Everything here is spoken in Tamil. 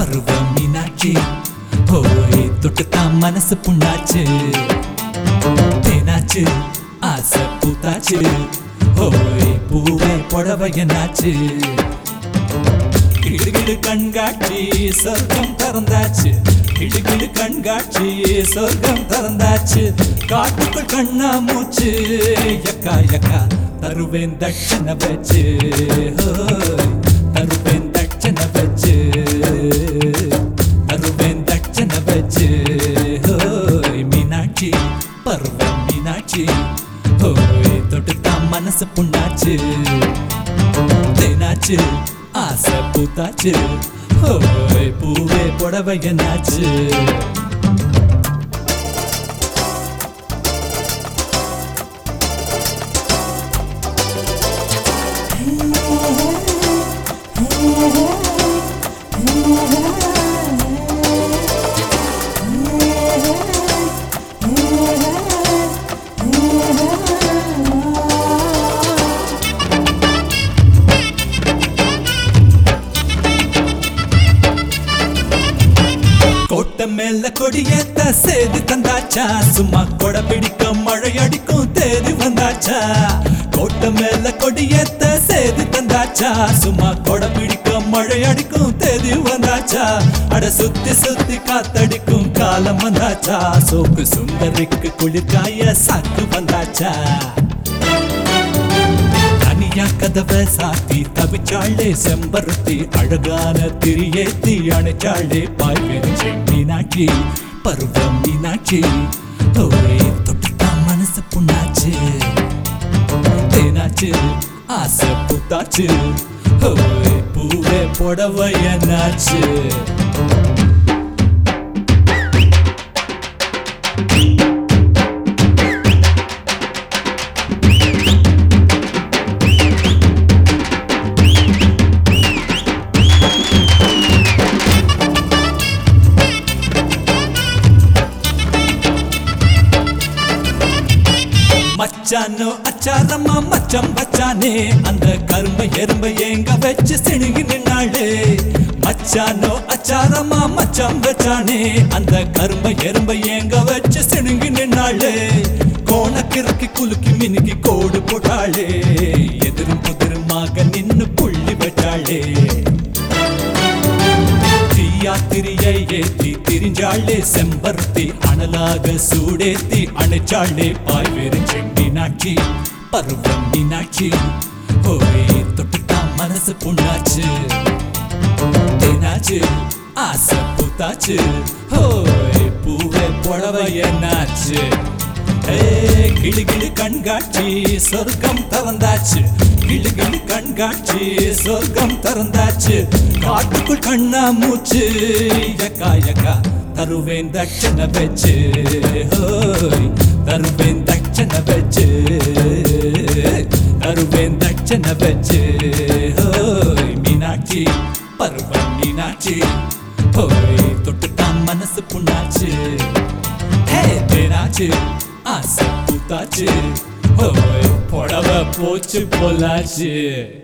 பருவ மீனாட்சி ஹோய் தொட்டுத்தான் மனசு புண்ணாச்சு தேனாச்சு ஆசை பூத்தாச்சு ஹோய் பூவே புடவை என்னாச்சு கிடுகிடு கண்காட்சி சொர்க்கம் திறந்தாச்சு கிடுகிடு கண்காட்சி சொர்க்கம் திறந்தாச்சு காட்டுக்குள் கண்ணா மூச்சு எக்கா எக்கா தருவேன் தட்சணை வச்சு ஹோய், தருவேன் தட்சணை வச்சு தருவேன் தட்சணை வச்சு ஹோய் மீனாட்சி பருவம் மீனாட்சி ஹோய் தொட்டுத்தான் மனசு புண்ணாச்சு தேனாச்சு ஆசை பூத்தாச்சு ஹோய் பூவே புடவை என்னாச்சு கோட்டை மேல கொடியேத்த சேது தந்தாச்சா சும்மா கொடை பிடிக்க மழை அடிக்கும் தேதி வந்தாச்சா கோட்டை மேல கொடியேத்த சேது தந்தாச்சா சும்மா கொடை பிடிக்க மழை அடிக்கும் தேதி வந்தாச்சா அட சுத்தி சுத்தி காத்தடிக்கும் காலம் வந்தாச்சா சோக்கு சுந்தரிக்கு குளிர்காய சாக்கு வந்தாச்சா தனியா கதவை சாத்தி தவிச்சாளே செம்பருத்தி அழகான திரியேத்தி அணைச்சாளே பாய் விரிச்சு மீனாட்சி பருவம் மீனாட்சி ஓரே தொட்டுத்தான் மனசு புண்ணாச்சு தேனாச்சு ஆசை புத்தாச்சு ஓய் பூவே புடவை என்னாச்சு மச்சானோ அச்சாரம்மா மச்சம் வச்சானே அந்த கரும்ப எறும்ப எங்க வச்சு சிணுங்கி நின்னாளே மச்சானோ அச்சாரம்மா மச்சம் வச்சானே அந்த கரும்ப எறும்ப எங்க வச்சு சிணுங்கி நின்னாளே கோணக்கிறுக்கி குலுக்கி மினுக்கி கோடு போட்டாளே எதிரும் புதிருமாக நின்னு புள்ளி வச்சாளே தீயாத்திரியை ஏத்தி திரிஞ்சாளே செம்பருத்தி அனலாக சூடேத்தி அணைச்சாளே பாய் விரிச்சு மீனாட்சி பருவம் மீனாட்சி ஹோய் தொட்டுத்தான் மனசு புண்ணாச்சு தேனாச்சு ஆசை பூத்தாச்சு ஹோய் பூவே புடவை என்னாச்சு ஏ, கிளி கிளி கண்காட்சி சொர்க்கம் திறந்தாச்சு கிளி கிளி கண்காட்சி சொர்க்கம் திறந்தாச்சு காட்டுக்குள் கண்ணா மூச்சு எக்கா எக்கா தருவேன் தட்சணை வச்சு ஹோய் தருவேன் தட்சணை வச்சு தருவேன் தட்சணை வச்சு ஹோய் மீனாட்சி பருவம் மீனாட்சி ஹோய் தொட்டுத்தான் மனசு புண்ணாச்சு ஹே தேனாச்சு ஆசை பூத்தாச்சு ஹோய் புடவை போச்சு போலாச்சு